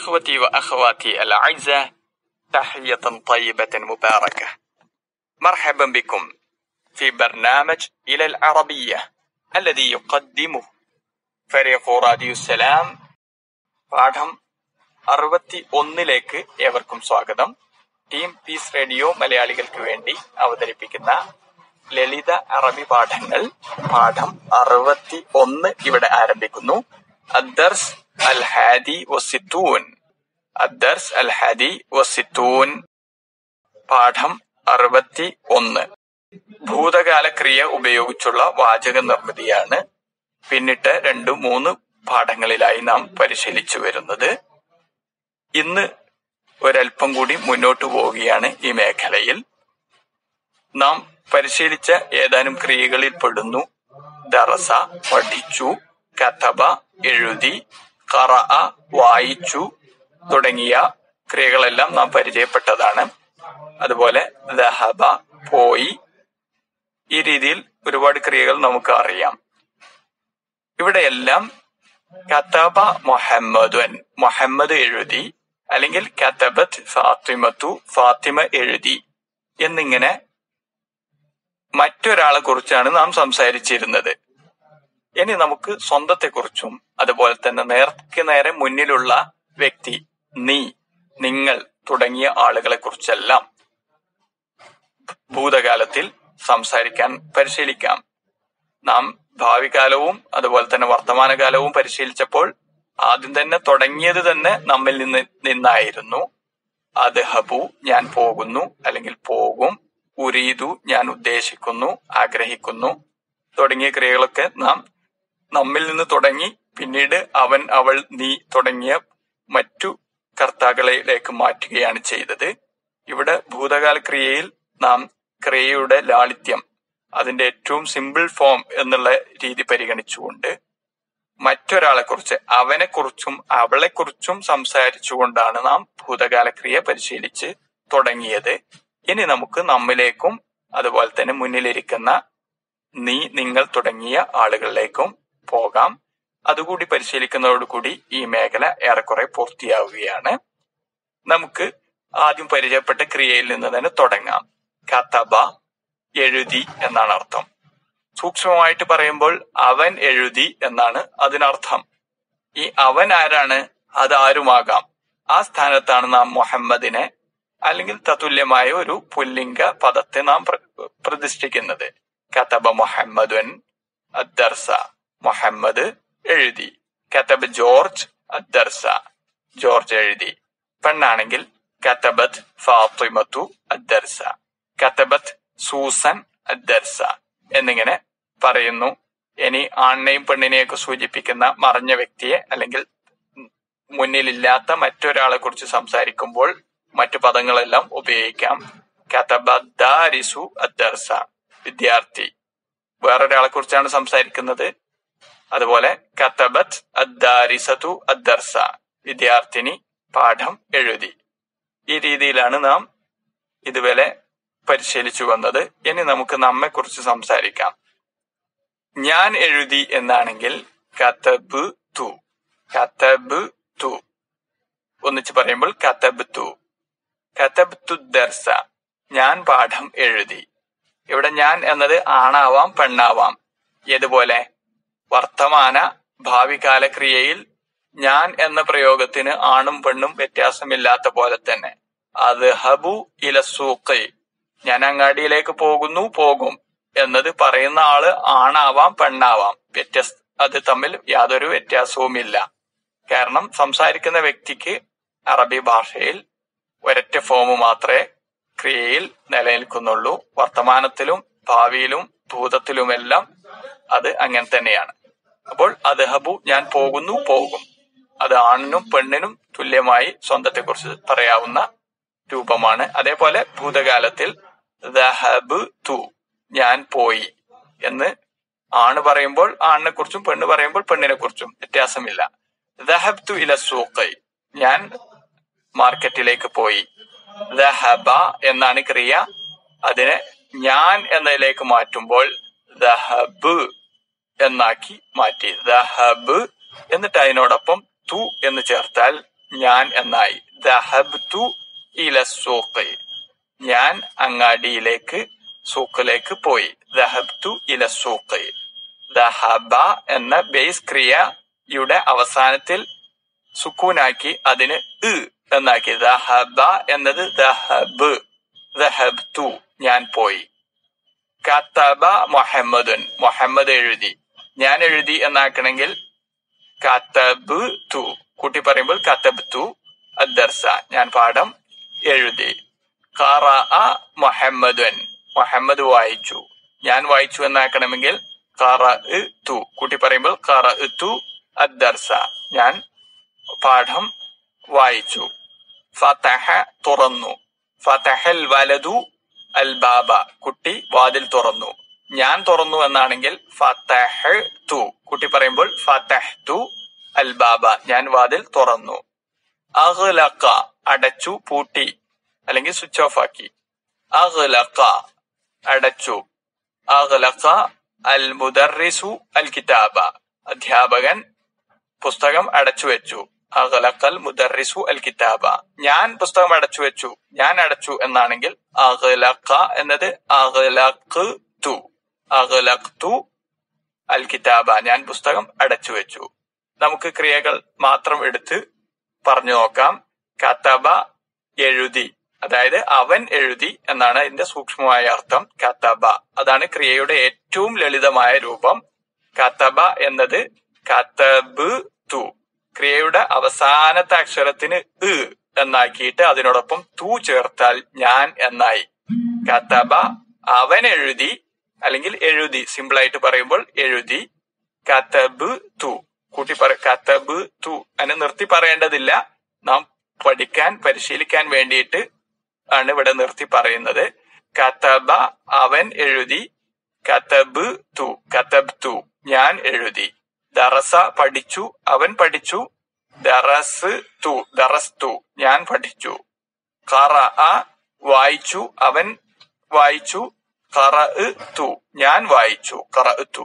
إخوتي وأخواتي الأعزاء تحية طيبة مباركة مرحبا بكم في برنامج إلى العربية الذي يقدمه فريق راديو السلام പാഠം അറുപത്തി ഒന്നിലേക്ക് ഏവർക്കും സ്വാഗതം ടീം പീസ് റേഡിയോ മലയാളികൾക്ക് വേണ്ടി അവതരിപ്പിക്കുന്ന ലളിത അറബി പാഠങ്ങൾ പാഠം അറുപത്തി ഒന്ന് ഇവിടെ ആരംഭിക്കുന്നു അദ്ദർസ് അൽ ഹാദി വസിത്തൂൻ അദ്ദർസ് അൽ ഹാദി വസിത്തൂൻ പാഠം അറുപത്തി ഒന്ന് ഭൂതകാല ക്രിയ ഉപയോഗിച്ചുള്ള വാചക നിർമ്മിതിയാണ് പിന്നിട്ട് രണ്ട് മൂന്ന് പാഠങ്ങളിലായി നാം പരിശീലിച്ചു വരുന്നത് ഇന്ന് ഒരൽപ്പം കൂടി മുന്നോട്ടു പോവുകയാണ് ഈ മേഖലയിൽ നാം പരിശീലിച്ച ഏതാനും ക്രിയകളിൽ പെടുന്നു ദറസ പഠിച്ചു കഥബ എഴുതി കറ വായിച്ചു തുടങ്ങിയ ക്രിയകളെല്ലാം നാം പരിചയപ്പെട്ടതാണ് അതുപോലെ ദഹബ പോയി ഈ രീതിയിൽ ഒരുപാട് ക്രിയകൾ നമുക്ക് അറിയാം ഇവിടെയെല്ലാം കത്തബ മുഹമ്മദുൻ മുഹമ്മദ് എഴുതി അല്ലെങ്കിൽ കത്തബത്ത് ഫാത്തിമത്തു ഫാത്തിമ എഴുതി എന്നിങ്ങനെ മറ്റൊരാളെ കുറിച്ചാണ് നാം സംസാരിച്ചിരുന്നത് ഇനി നമുക്ക് സ്വന്തത്തെക്കുറിച്ചും അതുപോലെ തന്നെ നേർക്ക് നേരെ മുന്നിലുള്ള വ്യക്തി നീ നിങ്ങൾ തുടങ്ങിയ ആളുകളെ കുറിച്ചെല്ലാം ഭൂതകാലത്തിൽ സംസാരിക്കാൻ പരിശീലിക്കാം നാം ഭാവി കാലവും അതുപോലെ തന്നെ വർത്തമാനകാലവും പരിശീലിച്ചപ്പോൾ ആദ്യം തന്നെ തുടങ്ങിയത് തന്നെ നമ്മിൽ നിന്ന് നിന്നായിരുന്നു അദ്ഹബു ഞാൻ പോകുന്നു അല്ലെങ്കിൽ പോകും ഉരീതു ഞാൻ ഉദ്ദേശിക്കുന്നു ആഗ്രഹിക്കുന്നു തുടങ്ങിയ ക്രിയകളൊക്കെ നാം നമ്മിൽ നിന്ന് തുടങ്ങി പിന്നീട് അവൻ അവൾ നീ തുടങ്ങിയ മറ്റു കർത്താക്കളിലേക്ക് മാറ്റുകയാണ് ചെയ്തത് ഇവിടെ ഭൂതകാല ക്രിയയിൽ നാം ക്രിയയുടെ ലാളിത്യം അതിന്റെ ഏറ്റവും സിമ്പിൾ ഫോം എന്നുള്ള രീതി പരിഗണിച്ചുകൊണ്ട് മറ്റൊരാളെ കുറിച്ച് അവനെ കുറിച്ചും അവളെ കുറിച്ചും സംസാരിച്ചുകൊണ്ടാണ് നാം ഭൂതകാല ക്രിയ പരിശീലിച്ച് തുടങ്ങിയത് ഇനി നമുക്ക് നമ്മിലേക്കും അതുപോലെ തന്നെ മുന്നിലിരിക്കുന്ന നീ നിങ്ങൾ തുടങ്ങിയ ആളുകളിലേക്കും പോകാം അതുകൂടി പരിശീലിക്കുന്നതോടുകൂടി ഈ മേഖല ഏറെക്കുറെ പൂർത്തിയാവുകയാണ് നമുക്ക് ആദ്യം പരിചയപ്പെട്ട ക്രിയയിൽ നിന്ന് തന്നെ തുടങ്ങാം കഥബ എഴുതി എന്നാണ് അർത്ഥം സൂക്ഷ്മമായിട്ട് പറയുമ്പോൾ അവൻ എഴുതി എന്നാണ് അതിനർത്ഥം ഈ അവൻ ആരാണ് അത് ആരുമാകാം ആ സ്ഥാനത്താണ് നാം മുഹമ്മദിനെ അല്ലെങ്കിൽ തത്തുല്യമായ ഒരു പുല്ലിംഗ പദത്തെ നാം പ്ര- പ്രതിഷ്ഠിക്കുന്നത് കതബ മുഹമ്മദുൻ അദ്ദർസ മുഹമ്മദ് എഴുതി കതബ് ജോർജ് അദ്ദർസ ജോർജ് എഴുതി പെണ്ണാണെങ്കിൽ കതബത്ത് ഫാത്തിമത്തു അദ്ദർസ കതബത്ത് സൂസൻ അദ്ദർസ എന്നിങ്ങനെ പറയുന്നു ഇനി ആണിനെയും പെണ്ണിനെയൊക്കെ സൂചിപ്പിക്കുന്ന മറഞ്ഞ വ്യക്തിയെ അല്ലെങ്കിൽ മുന്നിലില്ലാത്ത മറ്റൊരാളെ കുറിച്ച് സംസാരിക്കുമ്പോൾ മറ്റു പദങ്ങളെല്ലാം ഉപയോഗിക്കാം കതബദ്ദാരിസു അദ്ദർസ വിദ്യാർത്ഥി വേറൊരാളെ കുറിച്ചാണ് സംസാരിക്കുന്നത് അതുപോലെ കതബത്ത് അദ്ദാരിസതു അദ്ദർസ വിദ്യാർത്ഥിനി പാഠം എഴുതി ഈ രീതിയിലാണ് നാം ഇതുവരെ പരിശീലിച്ചു വന്നത് ഇനി നമുക്ക് നമ്മെ കുറിച്ച് സംസാരിക്കാം ഞാൻ എഴുതി എന്നാണെങ്കിൽ കതബ് തു കതബ് തു ഒന്നിച്ച് പറയുമ്പോൾ കതബ് തു കതബ് തു ദർസ ഞാൻ പാഠം എഴുതി ഇവിടെ ഞാൻ എന്നത് ആണാവാം പെണ്ണാവാം ഏതുപോലെ വർത്തമാന ഭാവികാല ക്രിയയിൽ ഞാൻ എന്ന പ്രയോഗത്തിന് ആണും പെണ്ണും വ്യത്യാസമില്ലാത്ത പോലെ തന്നെ അത് ഹബു ഇലസൂക്ക് ഞാൻ അങ്ങാടിയിലേക്ക് പോകുന്നു പോകും എന്നത് പറയുന്ന ആള് ആണാവാം പെണ്ണാവാം വ്യത്യസ്ത അത് തമ്മിൽ യാതൊരു വ്യത്യാസവുമില്ല കാരണം സംസാരിക്കുന്ന വ്യക്തിക്ക് അറബി ഭാഷയിൽ ഒരൊറ്റ ഫോം മാത്രമേ ക്രിയയിൽ നിലനിൽക്കുന്നുള്ളൂ വർത്തമാനത്തിലും ഭാവിയിലും ഭൂതത്തിലുമെല്ലാം അത് അങ്ങനെ തന്നെയാണ് അപ്പോൾ അദ്ഹബു ഞാൻ പോകുന്നു പോകും അത് ആണിനും പെണ്ണിനും തുല്യമായി സ്വന്തത്തെക്കുറിച്ച് പറയാവുന്ന രൂപമാണ് അതേപോലെ ഭൂതകാലത്തിൽ ദഹബ് തു ഞാൻ പോയി എന്ന് ആണ് പറയുമ്പോൾ ആണിനെ കുറിച്ചും പെണ്ണ് പറയുമ്പോൾ പെണ്ണിനെ കുറിച്ചും വ്യത്യാസമില്ല ദഹബ് തു ഇല സൂഖ് ഞാൻ മാർക്കറ്റിലേക്ക് പോയി ദഹബ എന്നാണ് ക്രിയ അതിനെ ഞാൻ എന്നതിലേക്ക് മാറ്റുമ്പോൾ ദഹബ് എന്നാക്കി മാറ്റി ദഹബ് എന്നിട്ട് അതിനോടൊപ്പം തു എന്ന് ചേർത്താൽ ഞാൻ എന്നായി ദഹബ്തു ഇല സൂഖ് ഞാൻ അങ്ങാടിയിലേക്ക് സൂക്കിലേക്ക് പോയി ദഹബ്തു ഇല സൂഖ് ദഹബ എന്ന ബേസ് ക്രിയയുടെ അവസാനത്തിൽ സുക്കൂനാക്കി അതിന് ഇ എന്നാക്കി ദഹബ എന്നത് ദഹബ് ദഹബ്തു ഞാൻ പോയി കത്തബ മുഹമ്മദുൻ മുഹമ്മദ് എഴുതി ഞാൻ എഴുതി എന്നാക്കണമെങ്കിൽ കത്തബ് തു കൂട്ടി പറയുമ്പോൾ കത്തബ് തു അദ്ദർസ ഞാൻ പാഠം എഴുതി ഖറ മുഹമ്മദുൻ മുഹമ്മദ് വായിച്ചു ഞാൻ വായിച്ചു എന്നാക്കണമെങ്കിൽ ഖറ തു കൂട്ടി പറയുമ്പോൾ ഖറ തു അദ്ദർസ ഞാൻ പാഠം വായിച്ചു ഫതഹ തുറന്നു ഫതഹൽ വലതു അൽ ബാബ കുട്ടി വാതിൽ തുറന്നു ഞാൻ തുറന്നു എന്നാണെങ്കിൽ ഫതഹ് തു കുട്ടി പറയുമ്പോൾ ഫതഹ് തു അൽ ബാബ ഞാൻ വാതിൽ തുറന്നു അഗ്ലഖ അടച്ചു പൂട്ടി അല്ലെങ്കിൽ സ്വിച്ച് ഓഫ് ആക്കി അഗ്ലഖ അടച്ചു അഗ്ലഖ അൽ മുദർറിസു അൽ കിതാബ അധ്യാപകൻ പുസ്തകം അടച്ചു വെച്ചു അഗ്ലഖൽ മുദർറിസു അൽ കിതാബ ഞാൻ പുസ്തകം അടച്ചു വെച്ചു ഞാൻ അടച്ചു എന്നാണെങ്കിൽ അഗ്ലഖ എന്നത് അഗ്ലഖ് തു അഗ്ലഖ്തു അൽ കിതാബ ഞാൻ പുസ്തകം അടച്ചു വെച്ചു നമുക്ക് ക്രിയകൾ മാത്രം എടുത്ത് പറഞ്ഞു നോക്കാം കതബ എഴുതി അതായത് അവൻ എഴുതി എന്നാണ് അതിന്റെ സൂക്ഷ്മമായ അർത്ഥം കതബ അതാണ് ക്രിയയുടെ ഏറ്റവും ലളിതമായ രൂപം കതബ എന്നത് കതബ് തു ക്രിയയുടെ അവസാനത്തെ അക്ഷരത്തിന് ഇ എന്നാക്കിയിട്ട് അതിനോടൊപ്പം തു ചേർത്താൽ ഞാൻ എന്നായി കതബ അവൻ എഴുതി അല്ലെങ്കിൽ എഴുതി സിമ്പിൾ ആയിട്ട് പറയുമ്പോൾ എഴുതി കതബ് തു കൂട്ടി പറ കതബ് തു അതിനെ നിർത്തി പറയേണ്ടതില്ല നാം പഠിക്കാൻ പരിശീലിക്കാൻ വേണ്ടിയിട്ട് ആണ് ഇവിടെ നിർത്തി പറയുന്നത് കതബ അവൻ എഴുതി കതബ് തു കതബ് തു ഞാൻ എഴുതി ദറസ പഠിച്ചു അവൻ പഠിച്ചു ദറസ് തു ദറസ് തു ഞാൻ പഠിച്ചു ഖറ വായിച്ചു അവൻ വായിച്ചു ഖറ തു ഞാൻ വായിച്ചു ഖറ തു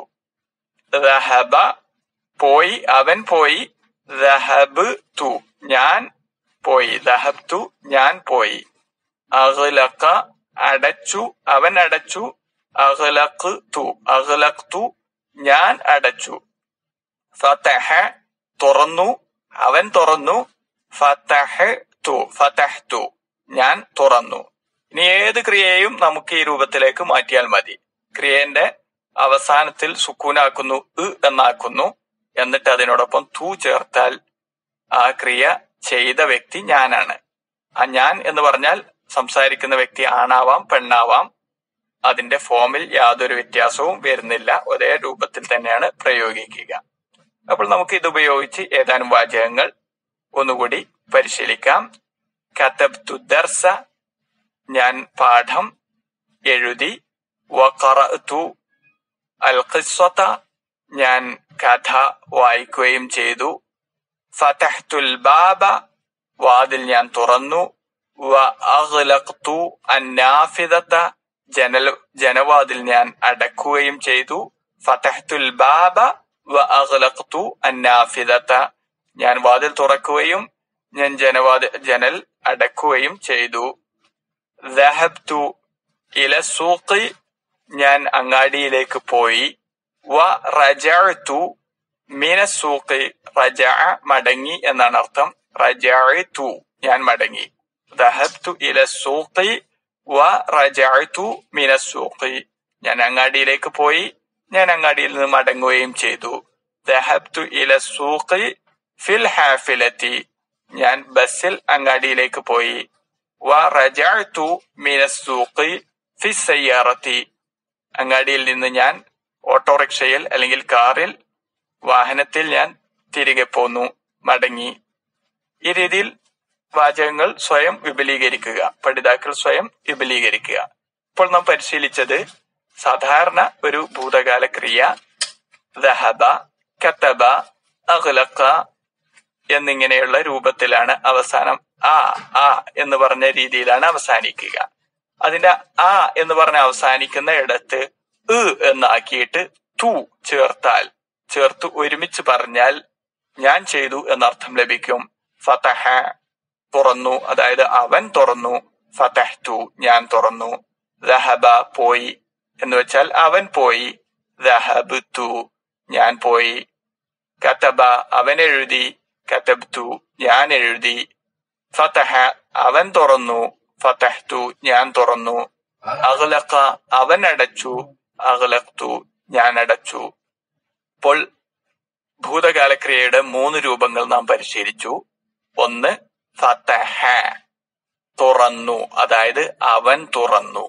ദഹബ പോയി അവൻ പോയി ദഹബ് തു ഞാൻ പോയി ദഹബ് തു ഞാൻ പോയി അഗ്ലഖ അടച്ചു അവൻ അടച്ചു അഗ്ലഖ് തു അഗ്ലഖ് തു ഞാൻ അടച്ചു ഫതഹ തുറന്നു അവൻ തുറന്നു ഫതഹ തു ഫതഹ് തു ഞാൻ തുറന്നു ഇനി ഏത് ക്രിയയും നമുക്ക് ഈ രൂപത്തിലേക്ക് മാറ്റിയാൽ മതി ക്രിയന്റെ അവസാനത്തിൽ സുക്കൂനാക്കുന്നു ഇ എന്നാക്കുന്നു എന്നിട്ട് അതിനോടൊപ്പം തു ചേർത്താൽ ആ ക്രിയ ചെയ്ത വ്യക്തി ഞാനാണ് ആ ഞാൻ എന്ന് പറഞ്ഞാൽ സംസാരിക്കുന്ന വ്യക്തി ആണാവാം പെണ്ണാവാം അതിന്റെ ഫോമിൽ യാതൊരു വ്യത്യാസവും വരുന്നില്ല ഒരേ രൂപത്തിൽ തന്നെയാണ് പ്രയോഗിക്കുക അപ്പോൾ നമുക്ക് ഇത് ഉപയോഗിച്ച് ഏതാനും വാചകങ്ങൾ ഒന്നുകൂടി പരിശീലിക്കാം കതബ്തു ദർസ ഞാൻ പാഠം എഴുതി വഖറഅതു അൽ ഖിസ്സത ഞാൻ കഥ വായിക്കുകയും ചെയ്തു ഫതഹ്തുൽ ബാബ വാതിൽ ഞാൻ തുറന്നു വ അഗ്ലഖ്തു അന്നാഫിദത ജനൽ ജനവാതിൽ ഞാൻ അടക്കുകയും ചെയ്തു ഫതഹ്തുൽ ബാബ വ അഗ്ലഖ്തു അന്നാഫിദത ഞാൻ വാതിൽ തുറക്കുകയും ഞാൻ ജനവാതിൽ ജനൽ അടക്കുകയും ചെയ്തു ദഹബ്തു ഇല സൂഖി ഞാൻ അങ്ങാടിയിലേക്ക് പോയി വ റജഅതു മിന സൂഖി റജഅ മടങ്ങി എന്നാണ് അർത്ഥം റജഅതു ഞാൻ മടങ്ങി ദഹബ്തു ഇല സൂഖി വ റജഅതു മിന സൂഖി ഞാൻ അങ്ങാടിയിലേക്ക് പോയി ഞാൻ അങ്ങാടിയിൽ നിന്ന് മടങ്ങുകയും ചെയ്തു ദഹബ്തു ഇല സൂഖി ഫിൽ ഹാഫിലത്തി ഞാൻ ബസ്സിൽ അങ്ങാടിയിലേക്ക് പോയി വ റജഅതു മിന സൂഖി ഫി സയ്യാറത്തി അങ്ങാടിയിൽ നിന്ന് ഞാൻ ഓട്ടോറിക്ഷയിൽ അല്ലെങ്കിൽ കാറിൽ വാഹനത്തിൽ ഞാൻ തിരികെ പോന്നു മടങ്ങി ഈ രീതിയിൽ വാചകങ്ങൾ സ്വയം വിപുലീകരിക്കുക പഠിതാക്കൾ സ്വയം വിപുലീകരിക്കുക ഇപ്പോൾ നാം പരിശീലിച്ചത് സാധാരണ ഒരു ഭൂതകാല ക്രിയ ദഹബ കത്തബ അഖ്ലഖ എന്നിങ്ങനെയുള്ള രൂപത്തിലാണ് അവസാനം ആ ആ എന്ന് പറഞ്ഞ രീതിയിലാണ് അവസാനിക്കുക അതിന്റെ ആ എന്ന് പറഞ്ഞ് അവസാനിക്കുന്ന ഇടത്ത് ഇ എന്നാക്കിയിട്ട് തു ചേർത്താൽ ചേർത്ത് ഒരുമിച്ച് പറഞ്ഞാൽ ഞാൻ ചെയ്തു എന്നർത്ഥം ലഭിക്കും ഫതഹ തുറന്നു അതായത് അവൻ തുറന്നു ഫതഹ്തു ഞാൻ തുറന്നു ദഹബ പോയി എന്ന് വെച്ചാൽ അവൻ പോയി ദഹബത്തു ഞാൻ പോയി കതബ അവൻ എഴുതി കതബ്തു ഞാൻ എഴുതി ഫതഹ അവൻ തുറന്നു ഫതഹ്തു ഞാൻ തുറന്നു അഗ്ലഖ അവൻ അടച്ചു അഗ്ലഖ്തു ഞാൻ അടച്ചു ഇപ്പോൾ ഭൂതകാലക്രിയയുടെ മൂന്ന് രൂപങ്ങൾ നാം പരിശീലിച്ചു ഒന്ന് ഫതഹ തുറന്നു അതായത് അവൻ തുറന്നു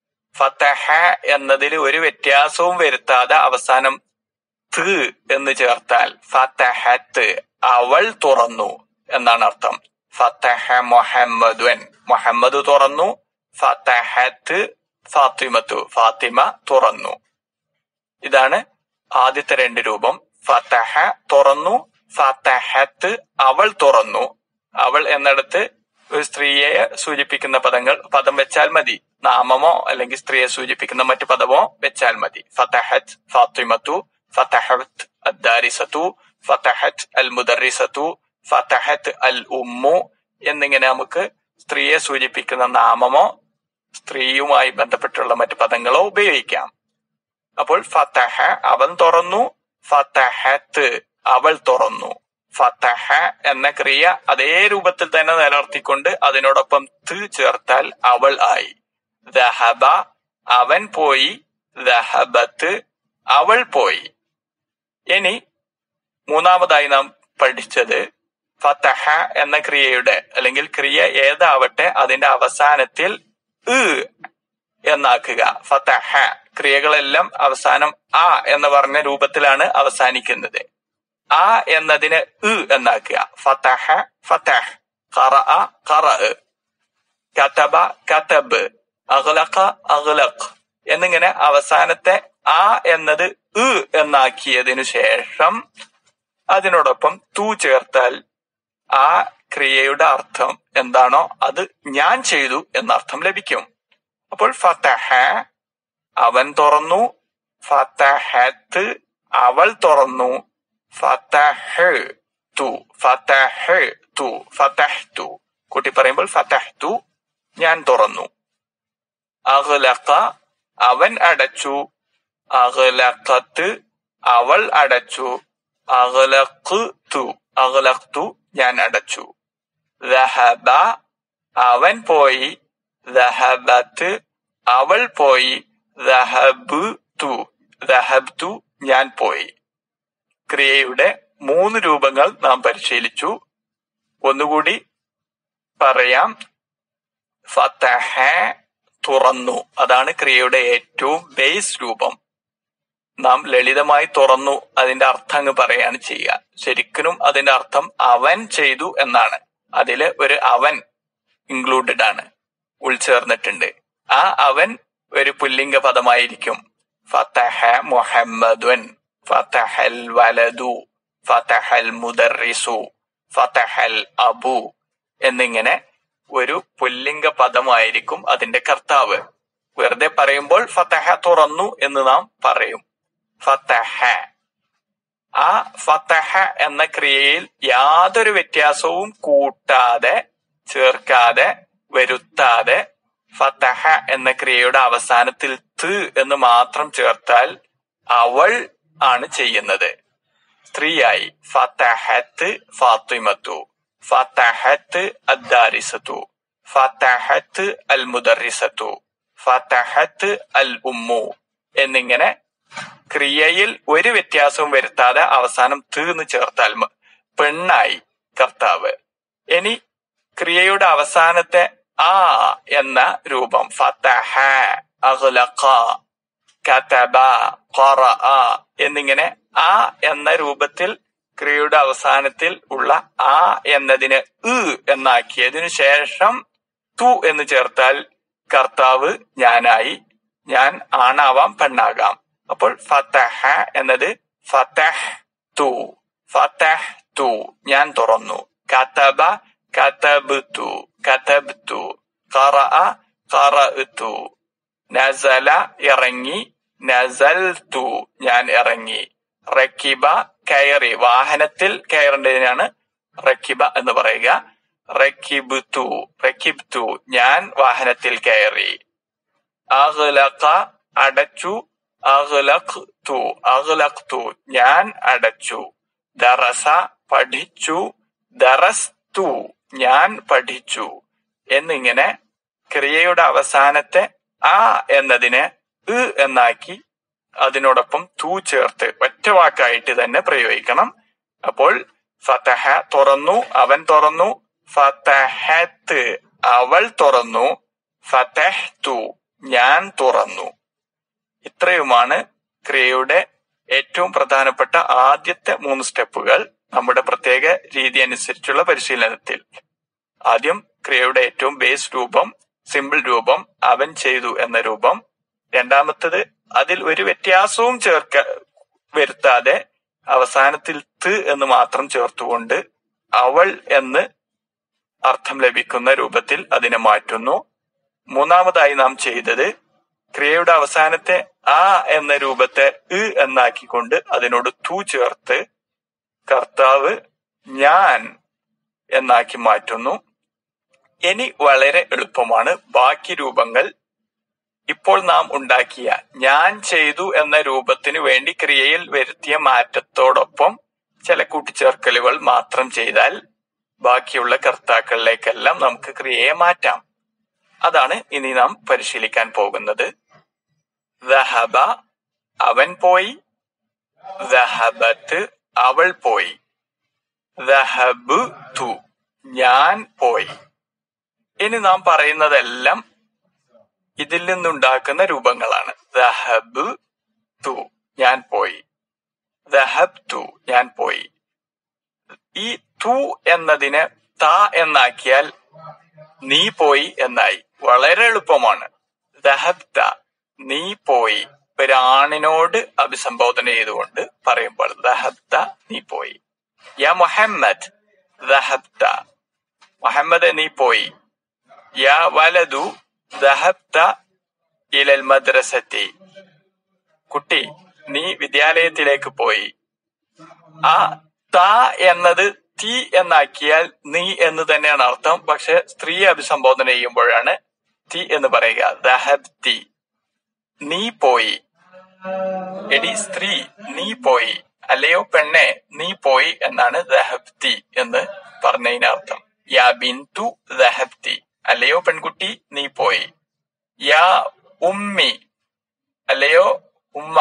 ഫതഹ എന്നതിൽ ഒരു വ്യത്യാസവും വരുത്താതെ അവസാനം ത് എന്ന് ചേർത്താൽ ഫതഹത്ത് അവൾ തുറന്നു എന്നാണ് അർത്ഥം ഫതഹ മുഹമ്മദുൻ മുഹമ്മദ് തുറന്നു ഫതഹത്ത് ഫാത്തിമത്തു ഫാത്തിമ തുറന്നു ഇതാണ് ആദ്യത്തെ രണ്ട് രൂപം ഫതഹ തുറന്നു ഫതഹത്ത് അവൾ തുറന്നു അവൾ എന്നിടത്ത് ഒരു സ്ത്രീയെ സൂചിപ്പിക്കുന്ന പദങ്ങൾ പദം വെച്ചാൽ മതി നാമമോ അല്ലെങ്കിൽ സ്ത്രീയെ സൂചിപ്പിക്കുന്ന മറ്റു പദമോ വെച്ചാൽ മതി ഫതഹത്ത് ഫാത്തിമത്തു ഫതഹത്ത് അദ്ദാരിസത്തു ഫതഹത്ത് അൽ മുദറിസത്തു ഫതഹത്ത് അൽ ഉമ്മു എന്നിങ്ങനെ നമുക്ക് സ്ത്രീയെ സൂചിപ്പിക്കുന്ന നാമമോ സ്ത്രീയുമായി ബന്ധപ്പെട്ടുള്ള മറ്റു പദങ്ങളോ ഉപയോഗിക്കാം അപ്പോൾ ഫതഹ അവൻ തുറന്നു ഫതഹത്ത് അവൾ തുറന്നു ഫതഹ എന്ന ക്രിയ അതേ രൂപത്തിൽ തന്നെ നിലനിർത്തിക്കൊണ്ട് അതിനോടൊപ്പം ത് ചേർത്താൽ അവൾ ആയി ദഹബ അവൻ പോയി ദഹബത്ത് അവൾ പോയി ഇനി മൂന്നാമതായി നാം പഠിച്ചത് ഫതഹ എന്ന ക്രിയയുടെ അല്ലെങ്കിൽ ക്രിയ ഏതാവട്ടെ അതിന്റെ അവസാനത്തിൽ ഇ എന്നാക്കുക ഫതഹ ക്രിയകളെല്ലാം അവസാനം ആ എന്ന് പറഞ്ഞ രൂപത്തിലാണ് അവസാനിക്കുന്നത് ആ എന്നതിന് ഇ എന്നാക്കുക ഫതഹ ഫതഹ് ഖറ ഖറ കതബ കതബ് അഗ്ലഖ അഗ്ലഖ് എന്നിങ്ങനെ അവസാനത്തെ ആ എന്നത് ഇ എന്നാക്കിയതിനു ശേഷം അതിനോടൊപ്പം തു ചേർത്താൽ ആ ക്രിയയുടെ അർത്ഥം എന്താണോ അത് ഞാൻ ചെയ്തു എന്നർത്ഥം ലഭിക്കും അപ്പോൾ ഫതഹ അവൻ തുറന്നു ഫതഹത്ത് അവൾ തുറന്നു ഫതഹ് തു ഫതഹ് തു ഫതഹ് തു കുട്ടി പറയുമ്പോൾ ഫതഹ് തു ഞാൻ തുറന്നു അഗ്ലഖ അവൻ അടച്ചു അഗ്ലഖത്ത് അവൾ അടച്ചു അഗ്ലഖ് തു അഗ്ലഖ്തു ഞാൻ അടച്ചു ദഹബ അവൻ പോയി ദഹബത്ത് അവൾ പോയി ദഹബ് തു ദഹബ്തു ഞാൻ പോയി ക്രിയയുടെ മൂന്ന് രൂപങ്ങൾ നാം പരിശീലിച്ചു ഒന്നുകൂടി പറയാം ഫതഹ തുറന്നു അതാണ് ക്രിയയുടെ ഏറ്റവും ബേസ് രൂപം നാം ലളിതമായി തുറന്നു അതിന്റെ അർത്ഥം അങ്ങ് പറയാണ് ചെയ്യുക ശരിക്കും അതിന്റെ അർത്ഥം അവൻ ചെയ്തു എന്നാണ് അതില് ഒരു അവൻ ഇൻക്ലൂഡഡ് ആണ് ഉൾച്ചേർന്നിട്ടുണ്ട് ആ അവൻ ഒരു പുല്ലിംഗ പദമായിരിക്കും ഫതഹ മുഹമ്മദുൻ ഫതഹൽ വലതു ഫതഹൽ മുദറിസു ഫതഹൽ അബു എന്നിങ്ങനെ ഒരു പുല്ലിംഗ പദമായിരിക്കും അതിന്റെ കർത്താവ് വെറുതെ പറയുമ്പോൾ ഫതഹ തുറന്നു എന്ന് നാം പറയും ഫതഹ ആ ഫതഹ എന്ന ക്രിയയിൽ യാതൊരു വ്യത്യാസവും കൂട്ടാതെ ചേർക്കാതെ വരുത്താതെ ഫതഹ എന്ന ക്രിയയുടെ അവസാനത്തിൽ ത് എന്ന് മാത്രം ചേർത്താൽ അവൾ ആണ് ചെയ്യുന്നത് സ്ത്രീയായി ഫതഹത്ത് ഫാത്തിമത്തു ഫതഹത്ത് അദ്ദാരിസത്തു ഫതഹത്ത് അൽ മുദറിസത്തു ഫതഹത്ത് അൽ ഉമ്മു എന്നിങ്ങനെ ക്രിയയിൽ ഒരു വ്യത്യാസവും വരുത്താതെ അവസാനം തീർന്ന് ചേർത്താൽ മ- പെണ്ണായി കർത്താവ് ഇനി ക്രിയയുടെ അവസാനത്തെ ആ എന്ന രൂപം ഫതഹ അഗ്ലഖ കതബ ഖറഅ എന്നിങ്ങനെ ആ എന്ന രൂപത്തിൽ ക്രിയയുടെ അവസാനത്തിൽ ഉള്ള ആ എന്നതിന് ഇ എന്നാക്കിയതിനു ശേഷം തു എന്ന് ചേർത്താൽ കർത്താവ് ഞാനായി ഞാൻ ആണാവാം പെണ്ണാകാം അപ്പോൾ ഫതഹ എന്നത് ഫതഹ് തു ഫതഹ് തു ഞാൻ തുറന്നു കതബ കതബ്തു കതബ്തു ഖറഅ ഖറഅതു നസല ഇറങ്ങി നസൽതു ഞാൻ ഇറങ്ങി റക്കിബ കയറി വാഹനത്തിൽ കയറേണ്ടതിനാണ് റക്കിബ എന്ന് പറയുക റക്കിബ്തു റക്കിബ്തു ഞാൻ വാഹനത്തിൽ കയറി അഗ്ലഖ അടച്ചു അഗ്ലഖ്തു അഗ്ലഖ്തു ഞാൻ അടച്ചു ദറസ പഠിച്ചു ദറസ്തു ഞാൻ പഠിച്ചു എന്നിങ്ങനെ ക്രിയയുടെ അവസാനത്തെ ആ എന്നതിനെ ഇ എന്നാക്കി അതിനോടൊപ്പം തു ചേർത്ത് ഒറ്റ വാക്കായിട്ട് തന്നെ പ്രയോഗിക്കണം അപ്പോൾ ഫതഹ തുറന്നു അവൻ തുറന്നു ഫതഹത്ത് അവൾ തുറന്നു ഫതഹ്തു ഞാൻ തുറന്നു ഇത്രയുമാണ് ക്രിയയുടെ ഏറ്റവും പ്രധാനപ്പെട്ട ആദ്യത്തെ മൂന്ന് സ്റ്റെപ്പുകൾ നമ്മുടെ പ്രത്യേക രീതി അനുസരിച്ചുള്ള പരിശീലനത്തിൽ ആദ്യം ക്രിയയുടെ ഏറ്റവും ബേസ് രൂപം സിമ്പിൾ രൂപം അവൻ ചെയ്തു എന്ന രൂപം രണ്ടാമത്തത് അതിൽ ഒരു വ്യത്യാസവും ചേർക്ക വരുത്താതെ അവസാനത്തിൽ ത് എന്ന് മാത്രം ചേർത്തുകൊണ്ട് അവൾ എന്ന് അർത്ഥം ലഭിക്കുന്ന രൂപത്തിൽ അതിനെ മാറ്റുന്നു മൂന്നാമതായി നാം ചെയ്തത് ക്രിയയുടെ അവസാനത്തെ ആ എന്ന രൂപത്തെ ഇ എന്നാക്കിക്കൊണ്ട് അതിനോട് തു ചേർത്ത് കർത്താവ് ഞാൻ എന്നാക്കി മാറ്റുന്നു ഇനി വളരെ എളുപ്പമാണ് ബാക്കി രൂപങ്ങൾ ഇപ്പോൾ നാം ഉണ്ടാക്കിയ ഞാൻ ചെയ്തു എന്ന രൂപത്തിന് വേണ്ടി ക്രിയയിൽ വരുത്തിയ മാറ്റത്തോടൊപ്പം ചില കൂട്ടിച്ചേർക്കലുകൾ മാത്രം ചെയ്താൽ ബാക്കിയുള്ള കർത്താക്കളിലേക്കെല്ലാം നമുക്ക് ക്രിയയെ മാറ്റാം അതാണ് ഇനി നാം പരിശീലിക്കാൻ പോകുന്നത് ദഹബ അവൻ പോയി ദഹബത്ത് അവൾ പോയി ദഹബ് തു ഞാൻ പോയി ഇനി നാം പറയുന്നതെല്ലാം ഇതിൽ നിന്നുണ്ടാക്കുന്ന രൂപങ്ങളാണ് ദഹബ് തു ഞാൻ പോയി ദഹബ് തു ഞാൻ പോയി ഈ തു എന്നതിനെ ത എന്നാക്കിയാൽ നീ പോയി എന്നായി വളരെ എളുപ്പമാണ് ദഹബ്ത നീ പോയി ഒരാണിനോട് അഭിസംബോധന ചെയ്തുകൊണ്ട് പറയുമ്പോൾ ദഹബ്ത നീ പോയി യാ മുഹമ്മദ് ദഹബ്ത മുഹമ്മദ് നീ പോയി യാ വലതു ദഹബ്ത ഇലൽ മദ്രസത്തി കുട്ടി നീ വിദ്യാലയത്തിലേക്ക് പോയി ആ ത എന്നത് തി എന്നാക്കിയാൽ നീ എന്ന് തന്നെയാണ് അർത്ഥം പക്ഷെ സ്ത്രീയെ അഭിസംബോധന ചെയ്യുമ്പോഴാണ് തി എന്ന് പറയുക ദഹബ് തി നീ പോയി എടി സ്ത്രീ നീ പോയി അല്ലയോ പെണ്ണെ നീ പോയി എന്നാണ് ദഹബ്തി എന്ന് പറഞ്ഞതിന് അർത്ഥം യാ ബിന്തു ദഹബ്തി അല്ലയോ പെൺകുട്ടി നീ പോയി യാ ഉമ്മി അല്ലയോ ഉമ്മ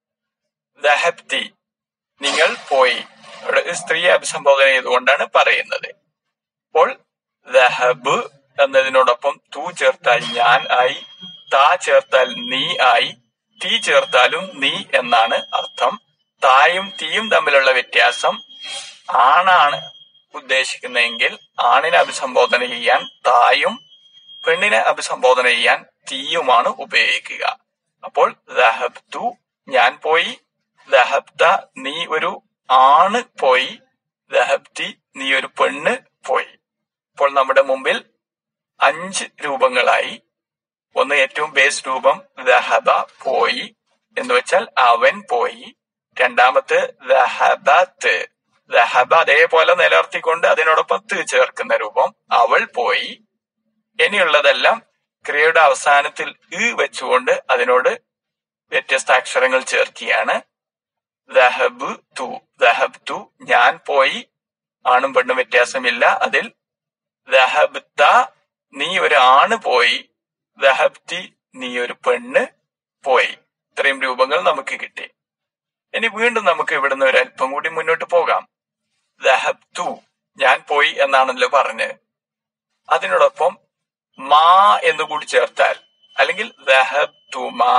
ദഹബ്തി നിങ്ങൾ പോയി ഇവിടെ ഒരു സ്ത്രീയെ അഭിസംബോധന ചെയ്തുകൊണ്ടാണ് പറയുന്നത് അപ്പോൾ ദഹബ് എന്നതിനോടൊപ്പം തു ചേർത്താൽ ഞാൻ ആയി താ ചേർത്താൽ നീ ആയി തീ ചേർത്താലും നീ എന്നാണ് അർത്ഥം തായും തീയും തമ്മിലുള്ള വ്യത്യാസം ആണാണ് ഉദ്ദേശിക്കുന്നതെങ്കിൽ ആണിനെ അഭിസംബോധന ചെയ്യാൻ തായും പെണ്ണിനെ അഭിസംബോധന ചെയ്യാൻ തീയുമാണ് ഉപയോഗിക്കുക അപ്പോൾ ദഹബ്തു ഞാൻ പോയി ദഹബ്ത നീ ഒരു ആണ് പോയി ദഹബ്തി നീ ഒരു പെണ്ണ് പോയി ഇപ്പോൾ നമ്മുടെ മുമ്പിൽ അഞ്ച് രൂപങ്ങളായി ഒന്ന് ഏറ്റവും ബേസ് രൂപം ദഹബ പോയി എന്ന് വെച്ചാൽ അവൻ പോയി രണ്ടാമത്തെ ദഹബത്ത് ദഹബ അതേപോലെ നിലനിർത്തിക്കൊണ്ട് അതിനോടൊപ്പം ത് ചേർക്കുന്ന രൂപം അവൾ പോയി ഇനിയുള്ളതെല്ലാം ക്രിയയുടെ അവസാനത്തിൽ ഇ വെച്ചുകൊണ്ട് അതിനോട് വ്യത്യസ്ത അക്ഷരങ്ങൾ ചേർക്കുകയാണ് ദഹബ് തു ദഹബ് തു ഞാൻ പോയി ആണും പെണ്ണും വ്യത്യാസമില്ല അതിൽ ദഹബ്ത നീ ഒരു ആണ് പോയി ദഹബ്തി നീ ഒരു പെണ്ണ് പോയി ഇത്രയും രൂപങ്ങൾ നമുക്ക് കിട്ടി ഇനി വീണ്ടും നമുക്ക് ഇവിടുന്ന് ഒരു അല്പം കൂടി മുന്നോട്ട് പോകാം ദഹബ്തു ഞാൻ പോയി എന്നാണല്ലോ പറഞ്ഞ് അതിനോടൊപ്പം മാ എന്ന് കൂടി ചേർത്താൽ അല്ലെങ്കിൽ ദഹബ് തുമാ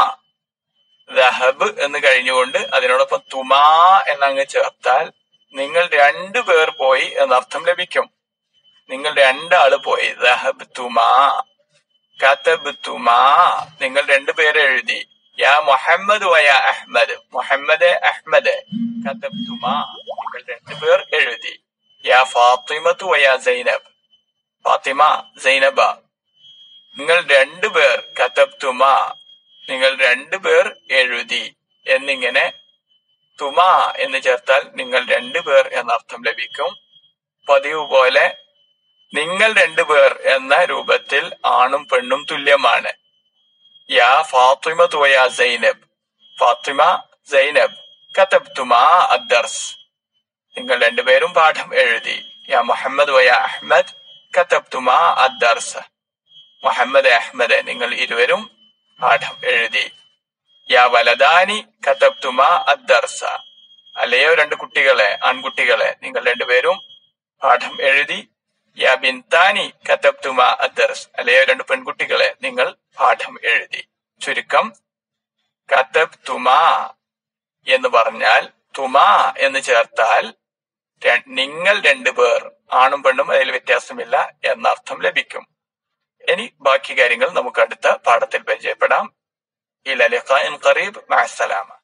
ദഹബ് എന്ന് കഴിഞ്ഞുകൊണ്ട് അതിനോടൊപ്പം തുമാ എന്നങ്ങ് ചേർത്താൽ നിങ്ങൾ രണ്ടു പേർ പോയി എന്നർത്ഥം ലഭിക്കും നിങ്ങൾ രണ്ടാള് പോയി ദഹബ് തുമാ കതബ് തുമാ നിങ്ങൾ രണ്ടുപേരെ എഴുതി യാ മുഹമ്മദ് വയ അഹ്മദ് മുഹമ്മദ് അഹ്മദ് കതബ് തുമാ നിങ്ങൾ രണ്ടുപേർ എഴുതി യാ ഫാത്തിമത്തു വയ സൈനബ് ഫാത്തിമ സൈനബ നിങ്ങൾ രണ്ടുപേർ കതബ് തുമാ നിങ്ങൾ രണ്ടുപേർ എഴുതി എന്നിങ്ങനെ തുമ എന്ന് ചേർത്താൽ നിങ്ങൾ രണ്ടുപേർ എന്നർത്ഥം ലഭിക്കും പതിവ് പോലെ നിങ്ങൾ രണ്ടുപേർ എന്ന രൂപത്തിൽ ആണും പെണ്ണും തുല്യമാണ് യാ ഫാത്തിമ തുവയാ സൈനബ് ഫാത്തിമ സൈനബ് കതബ്തുമാ അദ്ദർസ് നിങ്ങൾ രണ്ടുപേരും പാഠം എഴുതി യാ മുഹമ്മദ് വയ അഹ്മദ് കതബ്തുമാ അദ്ദർസ് മുഹമ്മദ് അഹ്മദ് നിങ്ങൾ ഇരുവരും പാഠം എഴുതി യാ വലദാനി കതബ്തുമാ അദ്ദർസ അല്ലയോ രണ്ട് കുട്ടികളെ ആൺകുട്ടികളെ നിങ്ങൾ രണ്ടുപേരും പാഠം എഴുതി യാ ബിൻതാനി കതബ്തുമാ അദ്ദർസ് അല്ലയോ രണ്ട് പെൺകുട്ടികളെ നിങ്ങൾ പാഠം എഴുതി ചുരുക്കം കതബ്തുമാ എന്ന് പറഞ്ഞാൽ തുമാ എന്ന് ചേർത്താൽ ര- നിങ്ങൾ രണ്ടുപേർ ആണും പെണ്ണും അതിൽ വ്യത്യാസമില്ല എന്നർത്ഥം ലഭിക്കും ഇനി ബാക്കി കാര്യങ്ങൾ നമുക്ക് അടുത്ത പാഠത്തിൽ പരിചയപ്പെടാം ഇല ലിഖാഇൻ ഖറീബ് മഅസ്സലാമ